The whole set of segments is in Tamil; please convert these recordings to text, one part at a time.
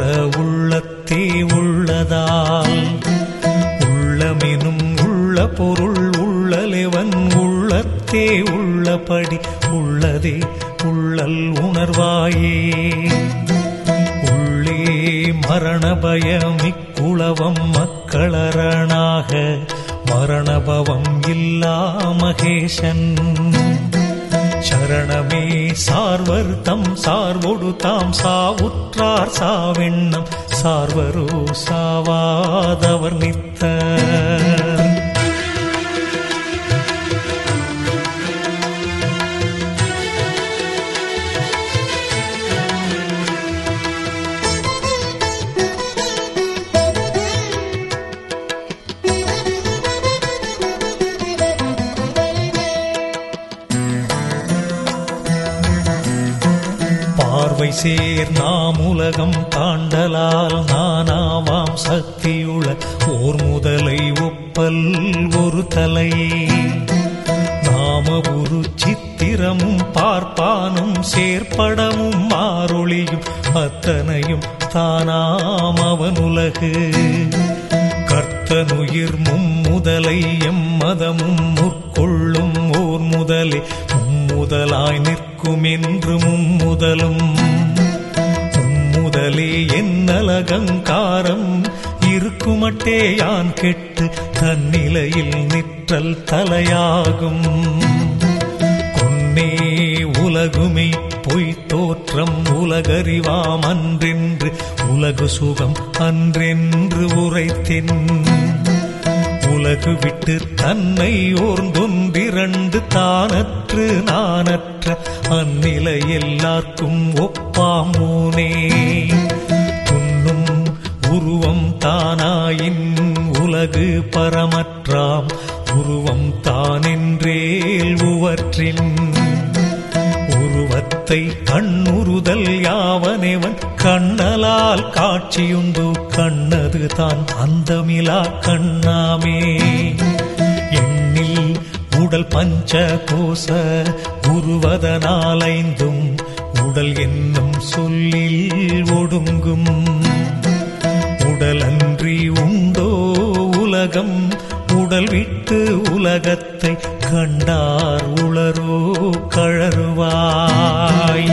உள்ளத்தே உள்ளதால் உள்ளமெனும் உள்ள பொருள் உள்ளலெவன் உள்ளத்தே உள்ளபடி உள்ளதே உள்ளல் உணர்வாயே உள்ளே மரண பயமிக்குளவம் மக்களரணாக மரணபவம் இல்லா மகேசன் சரணமே சார்வர் தம் சார்வொடு தாம் சாவுற்றார் சாவெண்ணம் சார்வரோ சாவாதவர் நித்தர் பார்வை சேர் நாம் உலகம் தாண்டலால் நானாவாம் சக்தியுள ஓர் முதலை ஒப்பல் ஒரு தலையே நாம ஒரு சித்திரமும் பார்ப்பானும் சேர்ப்படமும் மாறொளியும் அத்தனையும் தானாம் அவன் உலகு கர்த்தனுயிர் மும்முதலை எம்மதமும் முற்கொள்ளும் ஓர் முதலே மும்முதலாய் நிற்கும் என்று மும்முதலும் மும்முதலே என்னலகங்காரம் இருக்குமட்டே யான் கெட்டு தன்னிலையில் நிற்றல் தலையாகும் கொன்னே உலகுமை பொய் தோற்றம் உலகறிவாம் அன்றென்று உலகு சுகம் அன்றென்று உரைத்தென் உலகு விட்டு தன்னை ஓர்ந்தொன்றிரண்டு தானற்று நானற்ற அந்நிலை எல்லார்க்கும் ஒப்பாமூனே துன்னும் உருவம் தானாயின் உலகு பரமற்றாம் உருவம் தானென்றேல் உவற்றின் உருவத்தை கண்ணுறுதல் யாவனேவன் கண்ணலால் காட்சியுண்டு கண்ணது தான் அந்தமிலா கண்ணாமே எண்ணில் உடல் பஞ்ச கோச உருவதனாலைந்தும் உடல் என்னும் சொல்லில் ஒடுங்கும் உடலன்றி உண்டோ உலகம் உடல் விட்டு உலகத்தை கண்டார் உளரோ கழறுவாய்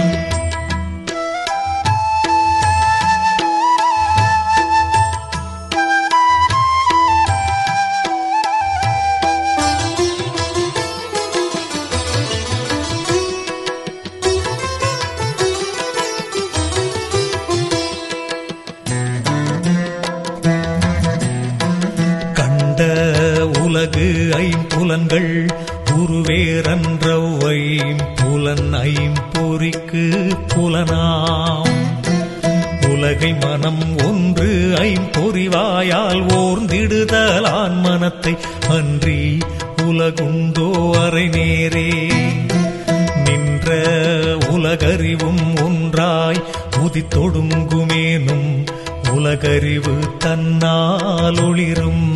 கண்ட உலகு ஐம்புலன்கள் உருவேரன்றவ் ஐம்புலன் ஐம்பொறிக்கு புலனாம் உலகை மனம் ஒன்று ஐம்பொறிவாயால் ஓர்ந்திடுதலான் மனத்தை அன்றி உலகுண்டோ அரை நேரே நின்ற உலகறிவும் ஒன்றாய் உதித்தொடுங்குமேனும் உலகறிவு தன்னால் ஒளிரும்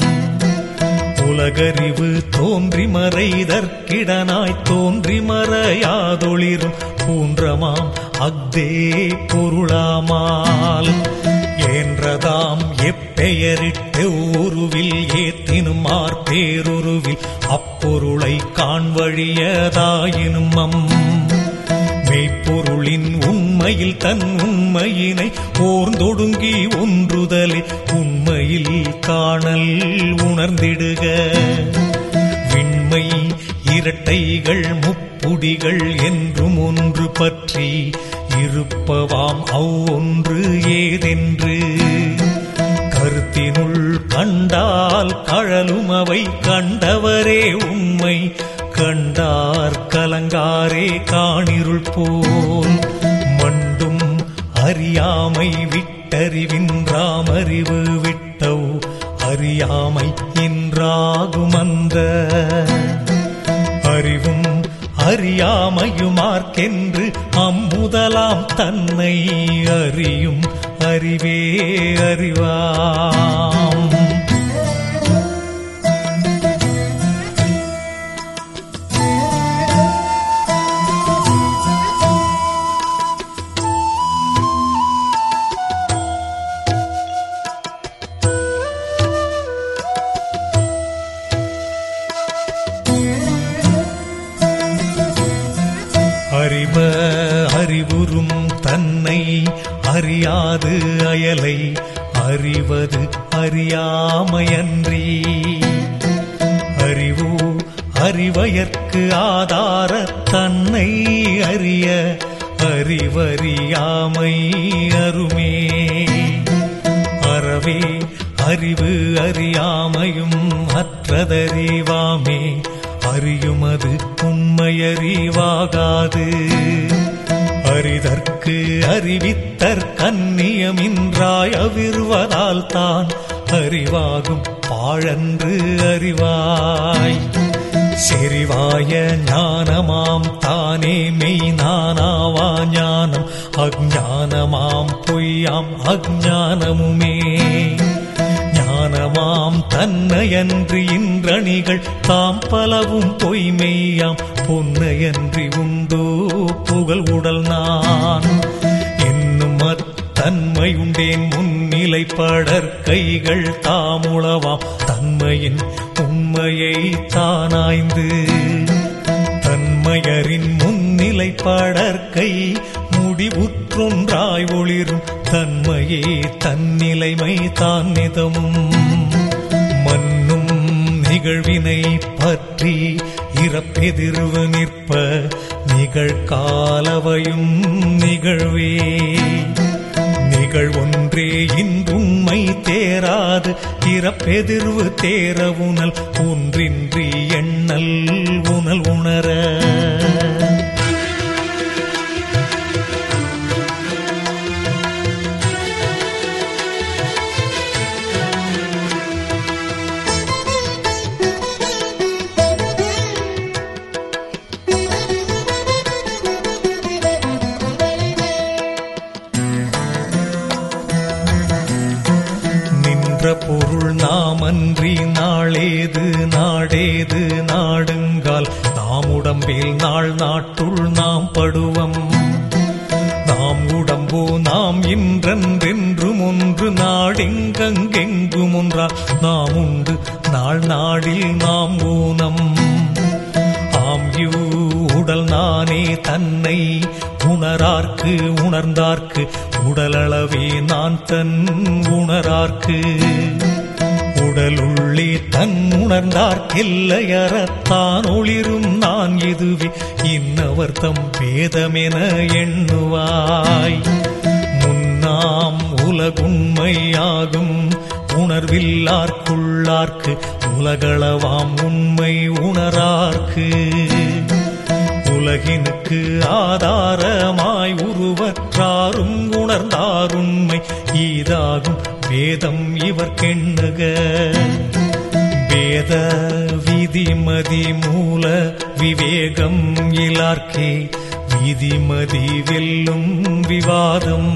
உலகறிவு தோன்றி மறைதற்கிடனாய் தோன்றி மறையாதொளிரும் பூன்றமாம் அக்தே பொருளாமால் ஏன்றதாம் எப்பெயரிட்டு உருவில் ஏத்தினும் ஆர்பேருருவில் அப்பொருளை காண்வழியதாயினும் அம் மெய்ப்பொருளின் உண்மையில் தன் உண்மையினை ஓர்ந்தொடுங்கி ஒன்றுதலே உண்மையில் காணல் உணர்ந்திடுக விண்மை இரட்டைகள் முப்புடிகள் என்றும் ஒன்று பற்றி இருப்பவாம் அவ்வொன்று ஏதென்று கருத்தினுள் கண்டால் கழலும் அவை கண்டவரே உண்மை கண்டார் கலங்காரே காணிருள் போல் மண்டும் அறியாமை விட்டறிவின்றாமறிவு விட்டவ் அறியாமை இன்றாகும் அந்த அறிவும் அறியாமையுமார்க்கென்று அம்முதலாம் தன்னை அறியும் அறிவே அறிவாம் அயலை அறிவது அறியாமையன்றி அறிவு அறிவயற்கு ஆதார தன்னை அறிய அறிவறியாமை அருமே அறவே அறிவு அறியாமையும் அற்றதறிவாமே அறியுமது உண்மையறிவாகாது அறிதற்கு அறிவித்தற் கண்ணியமின்றாய் அவிர்வதால் தான் அறிவாகும் பாழன்று அறிவாய் செறிவாய ஞானமாம் தானே மெய் நானாவா ஞானம் அஜானமாம் பொய்யாம் அஜானமுமே ஞானமாம் தன்னையன்றி இன்றணிகள் தாம் பலவும் பொய்மெய்யாம் பொன்னையன்றி உண்டோ புகழ் உடல் நான் என்னும் அத்தன்மையுண்டேன் முன்னிலை படற் கைகள் தாமுளவாம் தன்மையின் உண்மையை தானாய்ந்து தன்மையரின் முன்னிலை படற்கை முடிவுற்றொன்றாய் ஒளிரும் தன்மையே தன்னிலைமை தான் நிதமும் மன்னும் நிகழ்வினை பற்றி இறப்பெதிர்வு நிற்ப நிகழ்காலவையும் நிகழ்வே நிகழ்வொன்றே இன்றுண்மை தேராது இறப்பெதிர்வு தேர உணல் ஒன்றின்றி எண்ணல் உணல் உணர நின்ற பொருள் நாமன்றி நாளேது நாடேது நாடுங்கால் நாம் உடம்பில் நாள் நாட்டுள் நாம் படுவம் நாம் உடம்போ நாம் இன்றென்றும் ஒன்று நாடெங்கெங்கும் ஒன்றால் நாம் உண்டு நாள் நாடில் நாம் ஊனம் ஆம் இவ் உடல் நானே தன்னை உணரார்க்கு உணர்ந்தார்க்கு உடலளவே நான் தன் உணரார்க்கு உடலுள்ளே தன் உணர்ந்தார்க்கில்லையறத்தான் ஒளிரும் நான் இதுவே இன்னவர் தம் பேதமென எண்ணுவாய் முன்னாம் உலகுண்மையாகும் உணர்வில்லார்க்குள்ளார்க்கு உலகளவாம் உண்மை உணரார்க்கு உலகினுக்கு ஆதாரமாய் உருவற்றாரும் உணர்ந்தாருண்மை ஈதாகும் வேதம் இவர் கெண்ணுக வேத விதிமதி மூல விவேகம் இலார்க்கே விதிமதி வெல்லும் விவாதம்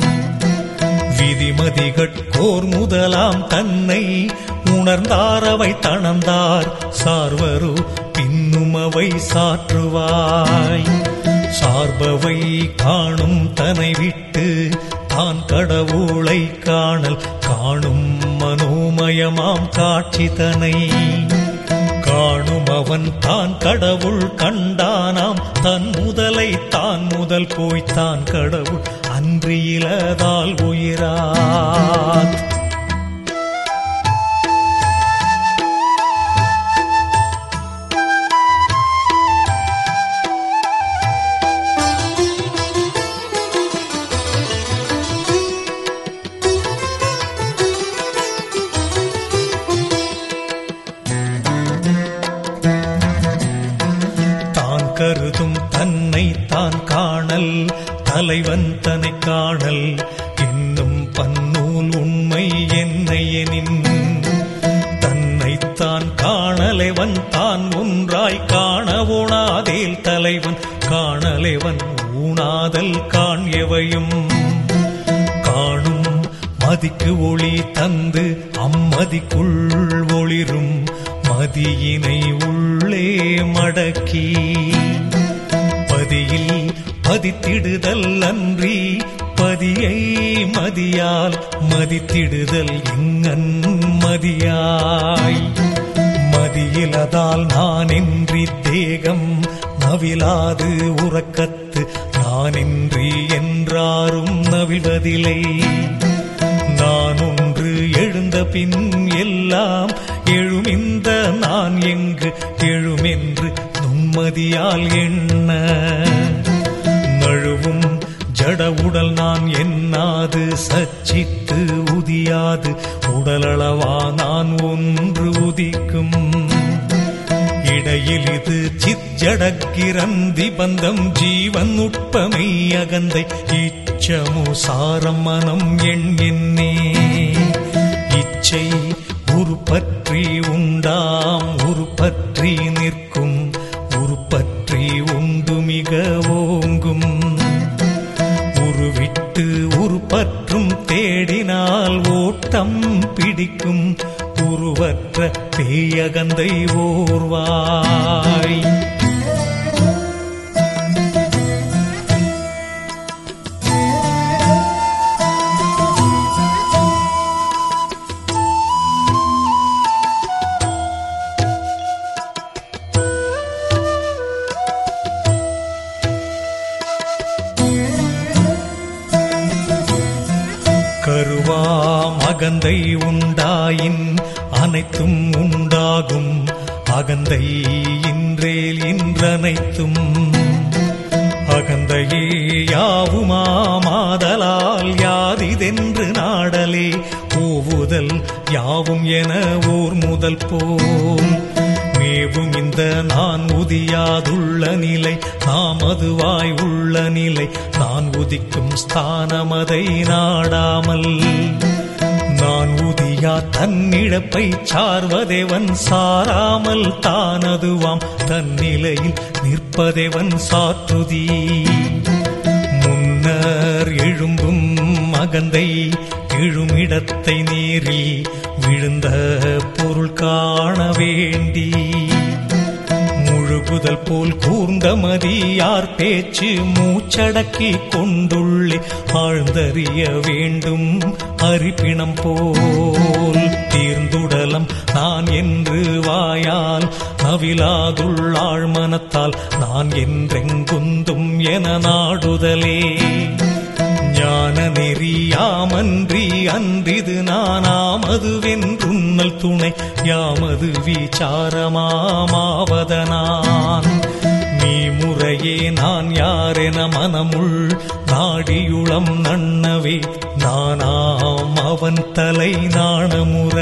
விதிமதிகட்கோர் முதலாம் தன்னை உணர்ந்தாரவை தணந்தார் சார்வரு பின்னுமவை சாற்றுவாய் சார்பவை காணும் தனை விட்டு தான் கடவுளை காணல் காணும் மனோமயமாம் காட்சி தனை காணும் அவன் தான் கடவுள் கண்டானாம் தன் முதலை தான் முதல் போய் தான் கடவுள் அன்றியிலதால் உயிராத் தான் கருதும் தன்னை தான் காணல் தலைவன் தன்னை காணல் இன்னும் பன்னூல் உண்மை என்னை எனின் தன்னைத்தான் காணலைவன் தான் ஒன்றாய் காண உணாதேல் தலைவன் காணலைவன் ஊனாதல் காண் எவையும் காணும் மதிக்கு ஒளி தந்து அம்மதிக்குள் ஒளிரும் மதியினை உள்ளே மடக்கி பதியில் பதித்திடுதல் அன்றி பதியை மதியால் மதித்திடுதல் எங்கன் மதியாய் மதியிலதால் நானின்றி தேகம் நவிலாது உறக்கத்து நானின்றி என்றாரும் நவில்வதில்லை பின் எல்லாம் எழுமிந்த நான் எங்கு எழுமென்று நும்மதியால் எண்ண நழுவும் ஜட உடல் நான் எண்ணாது சச்சித்து உதியாது உடலளவா நான் ஒன்று உதிக்கும் இடையில் இது சிஜடக்கிரந்தி பந்தம் ஜீவன் உட்பமை அகந்தை இச்சமு சாரம் மனம் எண் என்னே இச்சை உருப்பற்றி உண்டாம் உருப்பற்றி நிற்கும் உருப்பற்றி உண்டு மிக ஓங்கும் உருவிட்டு உருப்பற்றும் தேடினால் ஓட்டம் பிடிக்கும் உருவற்ற பேயகந்தை ஓர்வாய் கருவாம் அகந்தை உண்டாயின் அனைத்தும் உண்டாகும் அகந்தை இன்றேல் இன்றனைத்தும் அகந்தையே யாவுமாமாதலால் யாதிதென்று நாடலே ஓவுதல் யாவும் என ஓர் முதல் போல் மேவும் இந்த நான் உதியாதுள்ள நிலை நாம் அதுவாய் உள்ள நிலை நான் உதிக்கும் ஸ்தானமதை நாடாமல் நான் உதியா தன்னிழப்பை சார்வதேவன் சாராமல் தானதுவாம் தன்னிலையில் நிற்பதேவன் சாற்றுதி முன்னர் எழும்பும் மகந்தை எழுமிடத்தை நீரில் விழுந்த பொருள் காண வேண்டி முழுகுதல் போல் கூர்ந்த மதியார் பேச்சு மூச்சடக்கி கொண்டுள்ளே ஆழ்ந்தறிய வேண்டும் அரிப்பிணம் போல் தீர்ந்துடலம் நான் என்று வாயால் நவிலாதுள்ளாழ் மனத்தால் நான் என்றெங்குந்தும் என நாடுதலே ஞான நெறியாமன்றி அன்றிது நானாமதுவென்றுன்னல் துணை யாமது விசாரமாமாவதனான் நீ முறையே நான் யாரென மனமுள் நாடியுளம் நன்னவே நானாம் அவன் தலை நாணமுற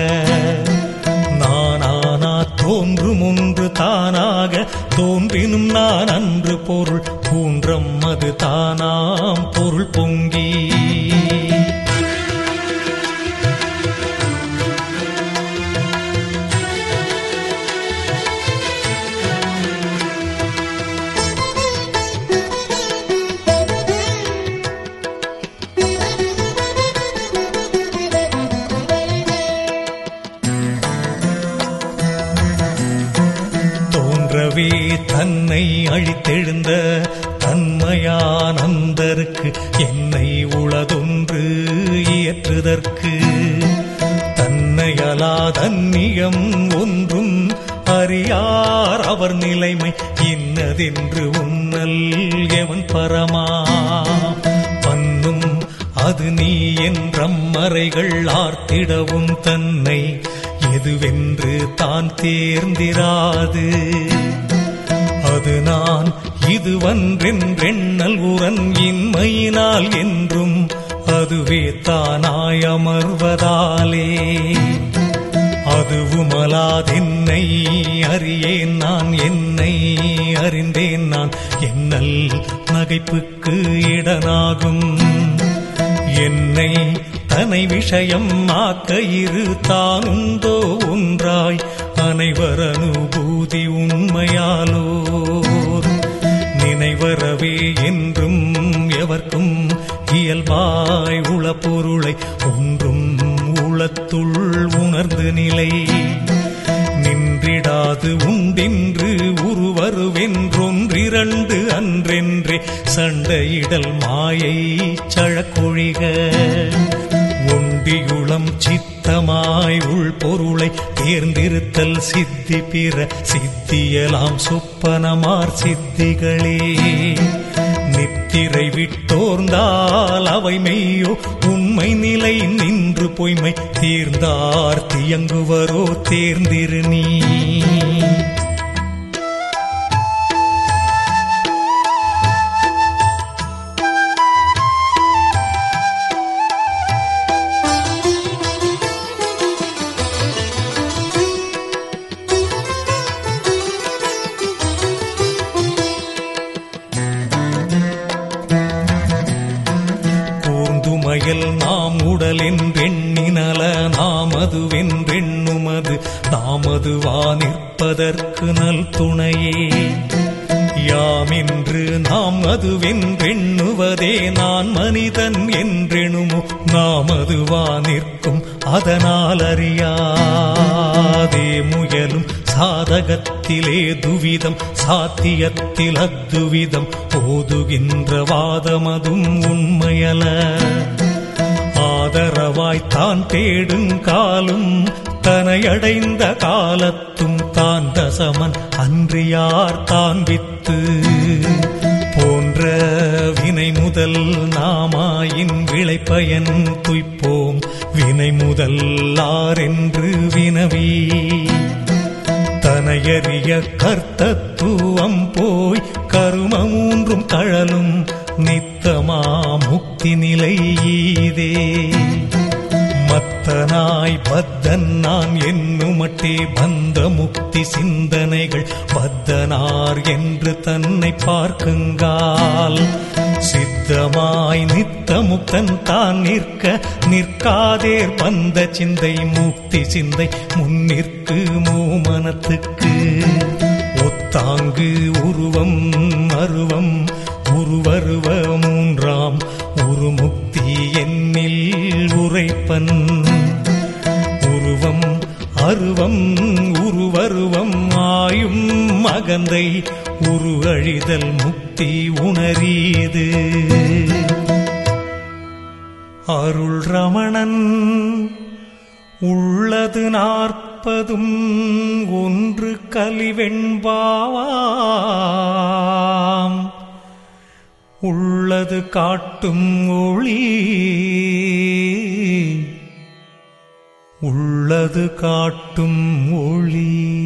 நானானா தோன்றும் ஒன்று தானாக தோன்றினும் நான் அன்று பொருள் பூன்றம் அது தானாம் பொருள் பொங்கி தோன்றவே தன்னை அழித்தெழுந்த தன்மையானந்தருக்கு என்னை உளதொன்று இயற்றுதற்கு தன்னையலா தன்னியம் ஒன்றும் அறியார் அவர் நிலைமை இன்னதென்று உன்னல் எவன் பரமா பன்னும் அது நீ என்றம் மறைகள் ஆர்த்திடவும் தன்னை எதுவென்று தான் தேர்ந்திராது அது நான் இதுவன்றென்றெண்ணல் உரன் இன்மையினால் என்றும் அதுவே தானாய் அமர்வதாலே அதுவுமலாதென்னை அறியேன் நான் என்னை அறிந்தேன் நான் என்னல் நகைப்புக்கு இடனாகும் என்னை தனை விஷயம் ஆக்க இரு தானுண்டோ ஒன்றாய் அனைவர் அனுபூதி உண்மையாலோர் நினைவரவே என்றும் எவர்க்கும் இயல்பாய் உள பொருளை ஒன்றும் உளத்துள் உணர்ந்து நிலை நின்றிடாது உண்டின்று உருவருவென்றொன்றிரண்டு அன்றென்றே சண்டையிடல் மாயை சழக்கொழிக ஒண்டியுளம் சித்தமாய் உள் பொருளை தேர்ந்திருத்தல் சித்தி பிற சித்தியலாம் சொப்பனமார் சித்திகளே நித்திரை விட்டோர்ந்தால் அவை மெய்யோ உண்மை நிலை நின்று பொய்மை தீர்ந்தார் தியங்குவரோ தேர்ந்திரு நீ கூர்ந்துமயல் நாம் உடலென்றெண்ணினல நாமதுவென்றெண்ணுமது நாமதுவா நிற்பதற்கு நல் துணையே யாமென்று நாம் அதுவென்றெண்ணுவதே நான் மனிதன் என்றெணுமோ நாம் அதுவா நிற்கும் அதனால் அறியாதே முயலும் சாதகத்திலே துவிதம் சாத்தியத்தில் அத்துவிதம் ஓதுகின்ற வாதமதும் உண்மையல ஆதரவாய் தான் தேடுங்காலும் தனையடைந்த காலத்தும் தான் தசமன் அன்றியார் தான் வித்து போன்ற வினை முதல் நாமாயின் விளைப்பயன் துய்ப்போம் வினை முதல் ஆரென்று வினவி தனையறிய கர்த்தத்துவம் போய் கரும மூன்றும் கழலும் நித்தமா முக்தி நிலை ஈதே மத்தனாய் பத்தன் நான் என்னுமட்டே பந்த முக்தி சிந்தனைகள் பத்தனார் என்று தன்னை பார்க்குங்கால் சித்தமாய் நித்த முக்தன் தான் நிற்க நிற்காதேர் பந்த சிந்தை முக்தி சிந்தை முன்னிற்கு மூமனத்துக்கு ஒத்தாங்கு உருவம் அருவம் உருவருவ மூன்றாம் உருமுக்தி என்னில் உரைப்பன் உருவம் அருவம் உருவருவம் ஆயும் மகந்தை உரு அழிதல் முக்தி உணரீது அருள் ரமணன் உள்ளது நாற்பதும் ஒன்று கலிவெண்பாவாம் உள்ளது காட்டும் ஒளி உள்ளது காட்டும் ஒளி